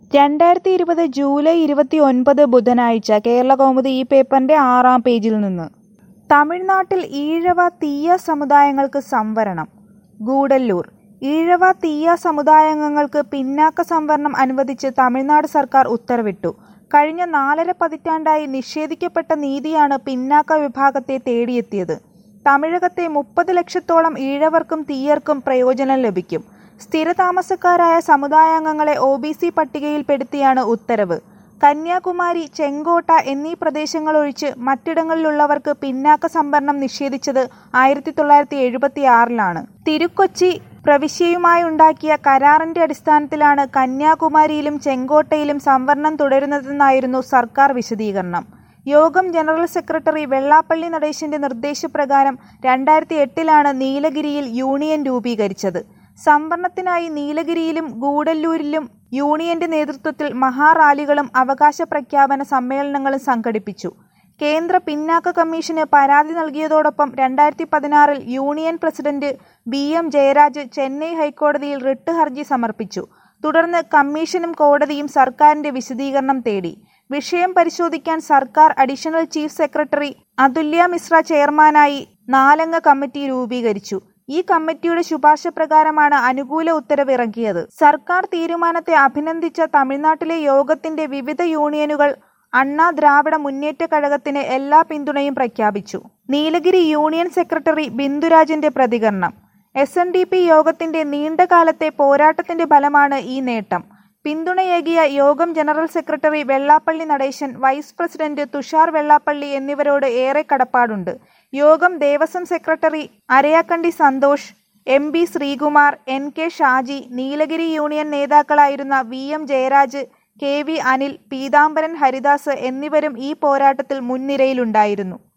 രണ്ടായിരത്തി ഇരുപത് ജൂലൈ ഇരുപത്തി ഒൻപത് ബുധനാഴ്ച കേരളകൗമുദി ഈ പേപ്പറിന്റെ ആറാം പേജിൽ നിന്ന് തമിഴ്നാട്ടിൽ ഈഴവ തീയ സമുദായങ്ങൾക്ക് സംവരണം ഗൂഡല്ലൂർ ഈഴവ തീയ സമുദായാംഗങ്ങൾക്ക് പിന്നാക്ക സംവരണം അനുവദിച്ച് തമിഴ്നാട് സർക്കാർ ഉത്തരവിട്ടു കഴിഞ്ഞ നാലര പതിറ്റാണ്ടായി നിഷേധിക്കപ്പെട്ട നീതിയാണ് പിന്നാക്ക വിഭാഗത്തെ തേടിയെത്തിയത് തമിഴകത്തെ മുപ്പത് ലക്ഷത്തോളം ഈഴവർക്കും തീയർക്കും പ്രയോജനം ലഭിക്കും സ്ഥിരതാമസക്കാരായ സമുദായാംഗങ്ങളെ ഒ ബി സി പട്ടികയിൽപ്പെടുത്തിയാണ് ഉത്തരവ് കന്യാകുമാരി ചെങ്കോട്ട എന്നീ പ്രദേശങ്ങളൊഴിച്ച് മറ്റിടങ്ങളിലുള്ളവർക്ക് പിന്നാക്ക സംവരണം നിഷേധിച്ചത് ആയിരത്തി തൊള്ളായിരത്തി എഴുപത്തി ആറിലാണ് തിരുക്കൊച്ചി പ്രവിശ്യയുമായുണ്ടാക്കിയ കരാറിന്റെ അടിസ്ഥാനത്തിലാണ് കന്യാകുമാരിയിലും ചെങ്കോട്ടയിലും സംവരണം തുടരുന്നതെന്നായിരുന്നു സർക്കാർ വിശദീകരണം യോഗം ജനറൽ സെക്രട്ടറി വെള്ളാപ്പള്ളി നടേശന്റെ നിർദ്ദേശപ്രകാരം രണ്ടായിരത്തി എട്ടിലാണ് നീലഗിരിയിൽ യൂണിയൻ രൂപീകരിച്ചത് സംവരണത്തിനായി നീലഗിരിയിലും ഗൂഡല്ലൂരിലും യൂണിയന്റെ നേതൃത്വത്തിൽ മഹാറാലികളും അവകാശ പ്രഖ്യാപന സമ്മേളനങ്ങളും സംഘടിപ്പിച്ചു കേന്ദ്ര പിന്നാക്ക കമ്മീഷന് പരാതി നൽകിയതോടൊപ്പം രണ്ടായിരത്തി പതിനാറിൽ union president B M Jayaraj Chennai ഹൈക്കോടതിയിൽ റിട്ട് ഹർജി സമർപ്പിച്ചു തുടർന്ന് കമ്മീഷനും കോടതിയും സർക്കാരിന്റെ വിശദീകരണം തേടി വിഷയം പരിശോധിക്കാൻ സർക്കാർ additional chief secretary Atulya Mishra ചെയർമാനായി നാലംഗ കമ്മിറ്റി രൂപീകരിച്ചു ഈ കമ്മിറ്റിയുടെ ശുപാർശ പ്രകാരമാണ് അനുകൂല ഉത്തരവ് ഇറക്കിയത് സർക്കാർ തീരുമാനത്തെ അഭിനന്ദിച്ച തമിഴ്നാട്ടിലെ യോഗത്തിന്റെ വിവിധ യൂണിയനുകൾ അണ്ണാ ദ്രാവിഡ മുന്നേറ്റ കഴകത്തിന് എല്ലാ പിന്തുണയും പ്രഖ്യാപിച്ചു നീലഗിരി യൂണിയൻ സെക്രട്ടറി ബിന്ദുരാജിന്റെ പ്രതികരണം എസ് എൻ ഡി പി യോഗത്തിന്റെ നീണ്ടകാലത്തെ പോരാട്ടത്തിന്റെ ഫലമാണ് ഈ നേട്ടം പിന്തുണയേകിയ Yogam general secretary Vellappally Natesan vice president Thushar Vellappally എന്നിവരോട് ഏറെ കടപ്പാടുണ്ട് Yogam Devaswom secretary Arayakkandi Santhosh M B Sreekumar N K Shaji Nilgiri union നേതാക്കളായിരുന്ന V M Jayaraj K V Anil Peethambaran Haridas എന്നിവരും ഈ പോരാട്ടത്തിൽ മുൻനിരയിലുണ്ടായിരുന്നു